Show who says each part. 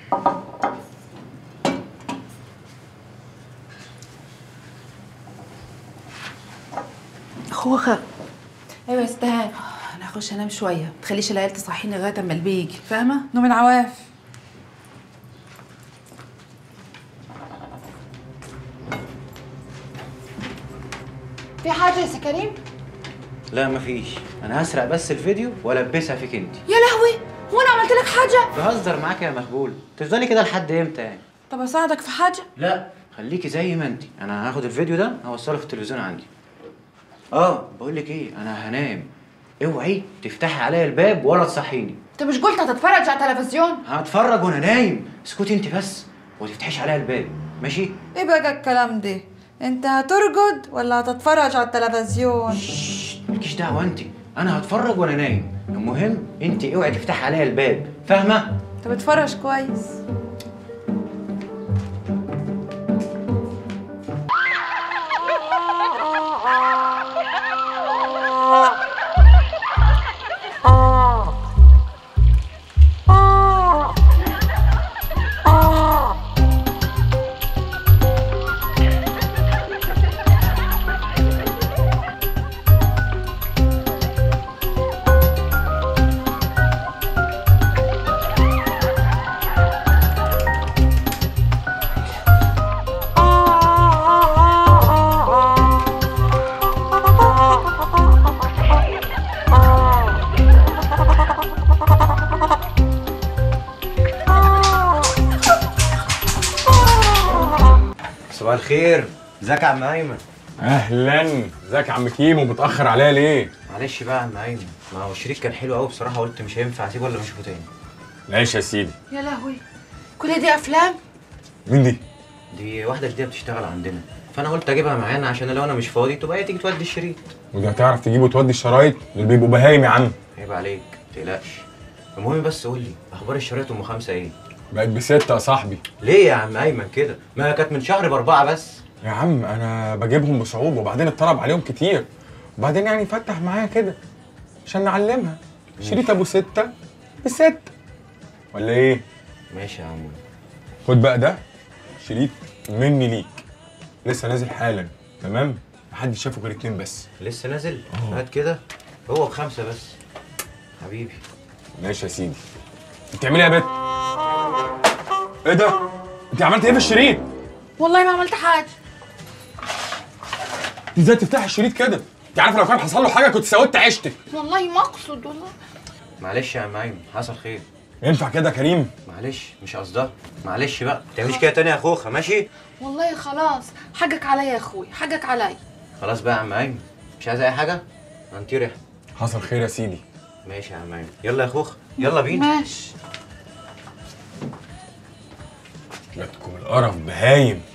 Speaker 1: خوخة
Speaker 2: ايوه يا استهان
Speaker 1: انا هخش انام شويه تخليش العيال تصحيني لغايه اما البيجي فاهمه
Speaker 2: نوم العواف في حاجه يا سي كريم
Speaker 3: لا مفيش انا هسرق بس الفيديو والبسها فيك انت
Speaker 2: يا لهوي هو انا عملت لك حاجه
Speaker 3: بهزر معاك يا مقبول تفضلي كده لحد امتى يعني
Speaker 2: طب اساعدك في حاجه
Speaker 3: لا خليكي زي ما انت انا هاخد الفيديو ده هوصله في التلفزيون عندي اه بقول لك ايه انا هنام اوعي تفتحي عليا الباب ولا تصحيني
Speaker 2: انت مش قلت هتتفرج على التلفزيون
Speaker 3: هتفرج وانا نايم اسكتي انت بس وما تفتحيش عليا الباب ماشي
Speaker 2: ايه بقى الكلام ده انت هترقد ولا هتتفرج على التلفزيون
Speaker 3: مالكيش دعوه انت انا هتفرج وانا نايم المهم انت اوعي تفتحي عليا الباب فاهمه
Speaker 2: انت بتفرج كويس
Speaker 3: صباح الخير ازيك يا عم ايمن
Speaker 4: اهلا ازيك يا عم كيمو متاخر عليا ليه
Speaker 3: معلش بقى يا عم ايمن ما هو الشريك كان حلو قوي بصراحه قلت مش هينفع اسيبه ولا اشوفه تاني
Speaker 4: ماشي يا سيدي
Speaker 2: يا لهوي كل دي افلام
Speaker 4: مين دي
Speaker 3: دي واحده جديده بتشتغل عندنا فانا قلت اجيبها معانا عشان لو انا مش فاضي تبقى هي تيجي تودي الشريط
Speaker 4: وده هتعرف تجيب وتودي الشرايط دول بيبقوا بهايم يا عم
Speaker 3: عيب عليك ما تقلقش المهم بس قول لي اخبار الشرايط ام خمسه ايه
Speaker 4: بقت بستة يا صاحبي
Speaker 3: ليه يا عم ايمن كده ما كانت من شهر باربعه بس
Speaker 4: يا عم انا بجيبهم بصعوبه وبعدين اتطلب عليهم كتير وبعدين يعني فتح معايا كده عشان نعلمها شريط ابو ستة بستة ولا ايه
Speaker 3: ماشي يا عم
Speaker 4: خد بقى ده شريط مني ليك لسه نازل حالا تمام محدش شافه غير اتنين بس
Speaker 3: لسه نازل هات كده هو بخمسه بس حبيبي
Speaker 4: ماشي يا سيدي بتعملي ايه يا بت ايه ده انت عملت ايه في الشريط
Speaker 2: والله ما عملت حاجه
Speaker 4: انت ازاي تفتح الشريط كده انت عارف لو كان حصل له حاجه كنت سودت عيشتك
Speaker 2: والله ما اقصد والله
Speaker 3: معلش يا عم ايمن حصل خير
Speaker 4: ينفع كده يا كريم
Speaker 3: معلش مش قصدها معلش بقى ما تعمليش كده تاني يا اخوخه ماشي
Speaker 2: والله خلاص حقك عليا يا اخوي حقك عليا
Speaker 3: خلاص بقى يا عم ايمن مش عايز اي حاجه هنطير احنا
Speaker 4: حصل خير يا سيدي
Speaker 3: ماشي يا عم ايمن يلا يا اخوخ يلا بينا
Speaker 2: ماشي
Speaker 4: جاتكم القرف بهايم